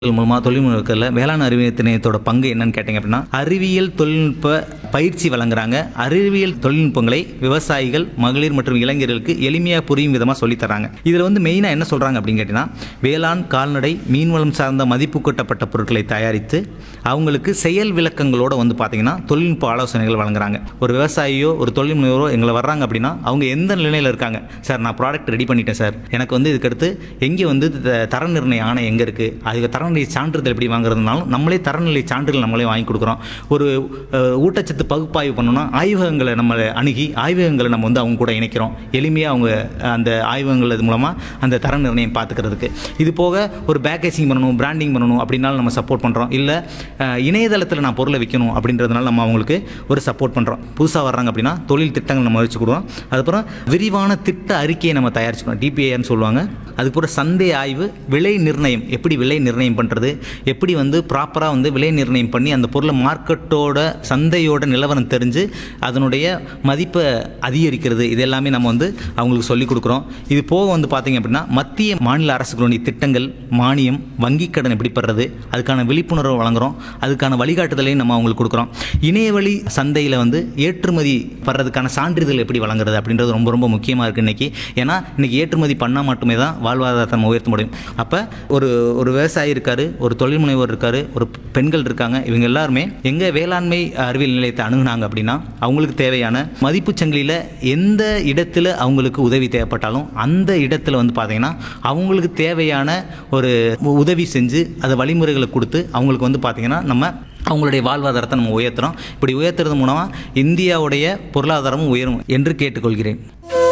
மூலமா தொழில்நுட்பத்தில் வேளாண் அறிவியல் திணையத்தோட பங்கு என்னன்னு கேட்டிங்க அப்படின்னா அறிவியல் தொழில்நுட்ப பயிற்சி வழங்குறாங்க அறிவியல் தொழில்நுட்பங்களை விவசாயிகள் மகளிர் மற்றும் இளைஞர்களுக்கு எளிமையாக புரியும் விதமாக சொல்லித் தராங்க இதில் வந்து மெயினாக என்ன சொல்கிறாங்க அப்படின்னு கேட்டிங்கன்னா வேளாண் கால்நடை மீன்வளம் சார்ந்த மதிப்பு கூட்டப்பட்ட பொருட்களை தயாரித்து அவங்களுக்கு செயல் விளக்கங்களோட வந்து பார்த்தீங்கன்னா தொழில்நுட்ப ஆலோசனைகள் வழங்குறாங்க ஒரு விவசாயியோ ஒரு தொழில் முனைவரோ எங்களை வர்றாங்க அப்படின்னா அவங்க எந்த நிலையில் இருக்காங்க சார் நான் ப்ராடக்ட் ரெடி பண்ணிட்டேன் சார் எனக்கு வந்து இதுக்கடுத்து எங்கே வந்து த- தர நிர்ணய ஆணை எங்கே இருக்குது அதுக்கு தரநிலை சான்றிதழ் எப்படி வாங்குறதுனாலும் நம்மளே தரநிலை சான்றிதழ் நம்மளே வாங்கி கொடுக்குறோம் ஒரு அஹ், ஊட்டச்சத்து பகுப்பாய்வு பண்ணணும்னா ஆய்வகங்களை நம்ம அணுகி ஆய்வகங்களை நம்ம வந்து அவங்க கூட இணைக்கிறோம் எளிமையாக அவங்க அந்த ஆய்வகங்கள் இது மூலமாக அந்த தர நிர்ணயம் பார்த்துக்கிறதுக்கு இது போக ஒரு பேக்கேஜிங் பண்ணணும் பிராண்டிங் பண்ணணும் அப்படின்னாலும் நம்ம சப்போர்ட் பண்ணுறோம் இல்லை இணையதளத்தில் நான் பொருளை விற்கணும் அப்படின்றதுனால நம்ம அவங்களுக்கு ஒரு சப்போர்ட் பண்ணுறோம் புதுசாக வர்றாங்க அப்படின்னா தொழில் திட்டங்கள் நம்ம வச்சு கொடுவோம் அதுக்கப்புறம் விரிவான திட்ட அறிக்கையை நம்ம தயாரிச்சுக்கணும் டிபிஐன்னு சொல்லுவாங்க அதுக்கப்புறம் சந்தை ஆய்வு விலை நிர்ணயம் எப்படி விலை நிர்ணயம் பண்ணுறது எப்படி வந்து ப்ராப்பராக வந்து விலை நிர்ணயம் பண்ணி அந்த பொருளை மார்க்கெட்டோட சந்தையோட நிலவரம் தெரிஞ்சு அதனுடைய மதிப்பை அதிகரிக்கிறது இது எல்லாமே நம்ம வந்து அவங்களுக்கு சொல்லிக் கொடுக்குறோம் இது போக வந்து பார்த்தீங்க அப்படின்னா மத்திய மாநில அரசுகளுடைய திட்டங்கள் மானியம் வங்கிக் கடன் எப்படி பெறுறது அதுக்கான விழிப்புணர்வு வழங்குறோம் அதுக்கான வழிகாட்டுதலையும் நம்ம அவங்களுக்கு கொடுக்குறோம் இணையவழி சந்தையில் வந்து ஏற்றுமதி படுறதுக்கான சான்றிதழ் எப்படி வழங்குறது அப்படின்றது ரொம்ப ரொம்ப முக்கியமாக இருக்குது இன்றைக்கி ஏன்னா இன்றைக்கி ஏற்றுமதி பண்ணால் மட்டுமே தான் வாழ்வாதாரத்தை நம்ம உயர்த்த முடியும் அப்போ ஒரு ஒரு விவசாயி இருக்கார் ஒரு தொழில் முனைவோர் இருக்கார் ஒரு பெண்கள் இருக்காங்க இவங்க எல்லாருமே எங்கள் வேளாண்மை அறிவியல் நிலையத்தை அணுகுனாங்க அப்படின்னா அவங்களுக்கு தேவையான மதிப்புச் சங்கிலியில் எந்த இடத்துல அவங்களுக்கு உதவி தேவைப்பட்டாலும் அந்த இடத்துல வந்து பார்த்தீங்கன்னா அவங்களுக்கு தேவையான ஒரு உதவி செஞ்சு அதை வழிமுறைகளை கொடுத்து அவங்களுக்கு வந்து பார்த்தீங்கன்னா நம்ம அவங்களுடைய வாழ்வாதாரத்தை நம்ம உயர்த்துறோம் இப்படி உயர்த்துறது மூலமாக இந்தியாவுடைய பொருளாதாரமும் உயரும் என்று கேட்டுக்கொள்கிறேன்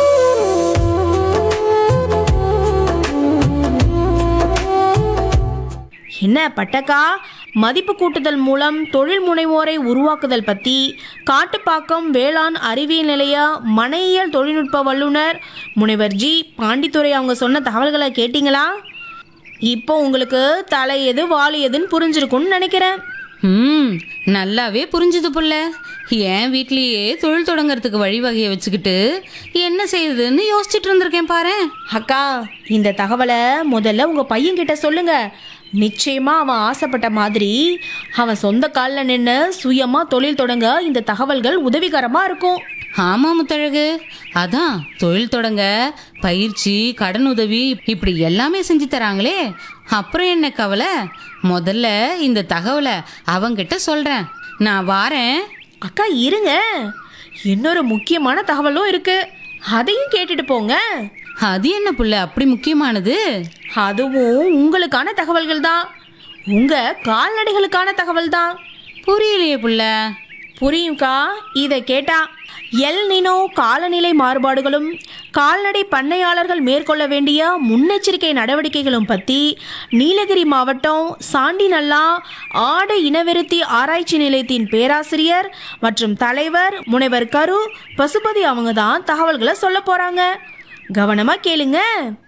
என்ன பட்டக்கா மதிப்பு கூட்டுதல் மூலம் தொழில் முனைவோரை உருவாக்குதல் பற்றி காட்டுப்பாக்கம் வேளாண் அறிவியல் நிலைய மனையியல் தொழில்நுட்ப வல்லுனர் முனைவர் ஜி பாண்டித்துரை அவங்க சொன்ன தகவல்களை கேட்டிங்களா இப்போ உங்களுக்கு தலை எது வால் எதுன்னு புரிஞ்சிருக்கும்னு நினைக்கிறேன் ம் நல்லாவே புரிஞ்சுது புள்ள என் வீட்லயே தொழில் தொடங்கறதுக்கு வழிவகையை வச்சுக்கிட்டு என்ன செய்யுதுன்னு யோசிச்சுட்டு இருந்திருக்கேன் பாரேன் அக்கா இந்த தகவலை முதல்ல உங்க பையன்கிட்ட சொல்லுங்க நிச்சயமா அவன் ஆசைப்பட்ட மாதிரி அவன் சொந்த காலில் நின்று சுயமா தொழில் தொடங்க இந்த தகவல்கள் உதவிகரமா இருக்கும் ஆமா முத்தழகு அதான் தொழில் தொடங்க பயிற்சி கடன் உதவி இப்படி எல்லாமே செஞ்சு தராங்களே அப்புறம் என்ன கவலை முதல்ல இந்த தகவலை அவங்கிட்ட சொல்றேன் நான் வாரேன் அக்கா இருங்க இன்னொரு முக்கியமான தகவலும் இருக்கு அதையும் கேட்டுட்டு போங்க அது என்ன புள்ள அப்படி முக்கியமானது அதுவும் உங்களுக்கான தகவல்கள் தான் உங்க கால்நடைகளுக்கான தகவல் தான் புரியலையே புள்ள புரியும்க்கா இதை கேட்டா எல் நினோ காலநிலை மாறுபாடுகளும் கால்நடை பண்ணையாளர்கள் மேற்கொள்ள வேண்டிய முன்னெச்சரிக்கை நடவடிக்கைகளும் பற்றி நீலகிரி மாவட்டம் சாண்டிநல்லா ஆடு இனவிருத்தி ஆராய்ச்சி நிலையத்தின் பேராசிரியர் மற்றும் தலைவர் முனைவர் கரு பசுபதி அவங்க தான் தகவல்களை சொல்ல போறாங்க கவனமா கேளுங்க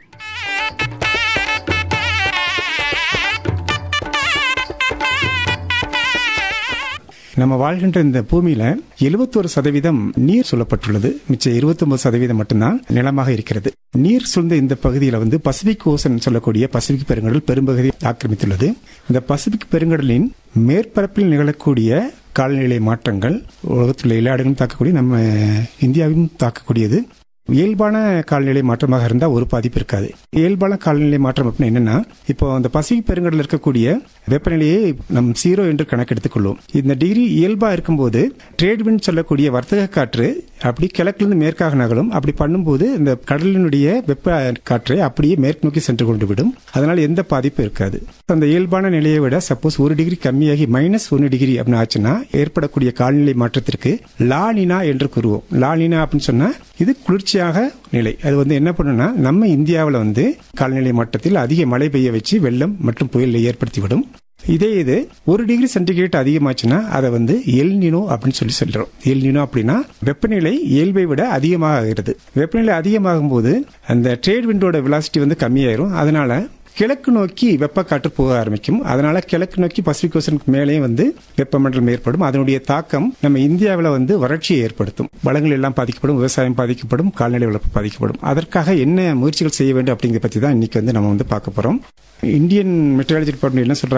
நம்ம வாழ்கின்ற இந்த பூமியில 71% சதவீதம் நீர் சொல்லப்பட்டுள்ளது மிச்சம் 29% சதவீதம் மட்டும்தான் நிலமாக இருக்கிறது நீர் சூழ்ந்த இந்த பகுதியில் வந்து பசிபிக் ஓசன் சொல்லக்கூடிய பசிபிக் பெருங்கடல் பெரும்பகுதி ஆக்கிரமித்துள்ளது இந்த பசிபிக் பெருங்கடலின் மேற்பரப்பில் நிகழக்கூடிய காலநிலை மாற்றங்கள் உலகத்தில் உள்ள எல்லா இடங்களும் தாக்கக்கூடிய நம்ம இந்தியாவையும் தாக்கக்கூடியது இயல்பான காலநிலை மாற்றமாக இருந்தால் ஒரு பாதிப்பு இருக்காது இயல்பான காலநிலை மாற்றம் அப்படின்னா என்னன்னா இப்போ அந்த பசிபிக் பெருங்கடலில் இருக்கக்கூடிய வெப்பநிலையை நம் ஜீரோ என்று கணக்கெடுத்துக் கொள்வோம் இந்த டிகிரி இயல்பா இருக்கும்போது ட்ரேட் விண்ட் சொல்லக்கூடிய வர்த்தக காற்று அப்படி கிழக்கிலிருந்து மேற்காக நகலும் அப்படி பண்ணும்போது இந்த கடலினுடைய வெப்ப காற்றை அப்படியே மேற்கு நோக்கி சென்று கொண்டு விடும் அதனால் எந்த பாதிப்பும் இருக்காது அந்த இயல்பான நிலையை விட சப்போஸ் ஒரு டிகிரி கம்மியாகி மைனஸ் ஒன்று டிகிரி அப்படின்னு ஆச்சுன்னா ஏற்படக்கூடிய காலநிலை மாற்றத்திற்கு லானினா என்று கூறுவோம் லானினா அப்படின்னு சொன்னா இது குளிர்ச்சியாக நிலை அது வந்து என்ன பண்ணுன்னா நம்ம இந்தியாவில் வந்து காலநிலை மாற்றத்தில் அதிக மழை பெய்ய வச்சு வெள்ளம் மற்றும் புயலை ஏற்படுத்திவிடும் இதே இது ஒரு டிகிரி சென்டிகிரேட் அதிகமாச்சுன்னா அதை வந்து எல்னினோ அப்படின்னு சொல்லி சொல்றோம் எல்னினோ அப்படின்னா வெப்பநிலை இயல்பை விட அதிகமாக ஆகிறது வெப்பநிலை அதிகமாகும் போது அந்த ட்ரேட் விண்டோட விலாசிட்டி வந்து கம்மியாயிரும் அதனால கிழக்கு நோக்கி வெப்பக்காற்று போக ஆரம்பிக்கும் அதனால கிழக்கு நோக்கி பசிபிக் ஓசனுக்கு மேலே வந்து வெப்பமண்டலம் ஏற்படும் அதனுடைய தாக்கம் நம்ம இந்தியாவில் வந்து வறட்சியை ஏற்படுத்தும் வளங்கள் எல்லாம் பாதிக்கப்படும் விவசாயம் பாதிக்கப்படும் கால்நடை வளர்ப்பு பாதிக்கப்படும் அதற்காக என்ன முயற்சிகள் செய்ய வேண்டும் அப்படிங்கிறத பற்றி தான் இன்னைக்கு வந்து நம்ம வந்து பார்க்க போறோம் இந்தியன் மெட்ரலாஜி டிபார்ட்மெண்ட் என்ன சொல்றாங்க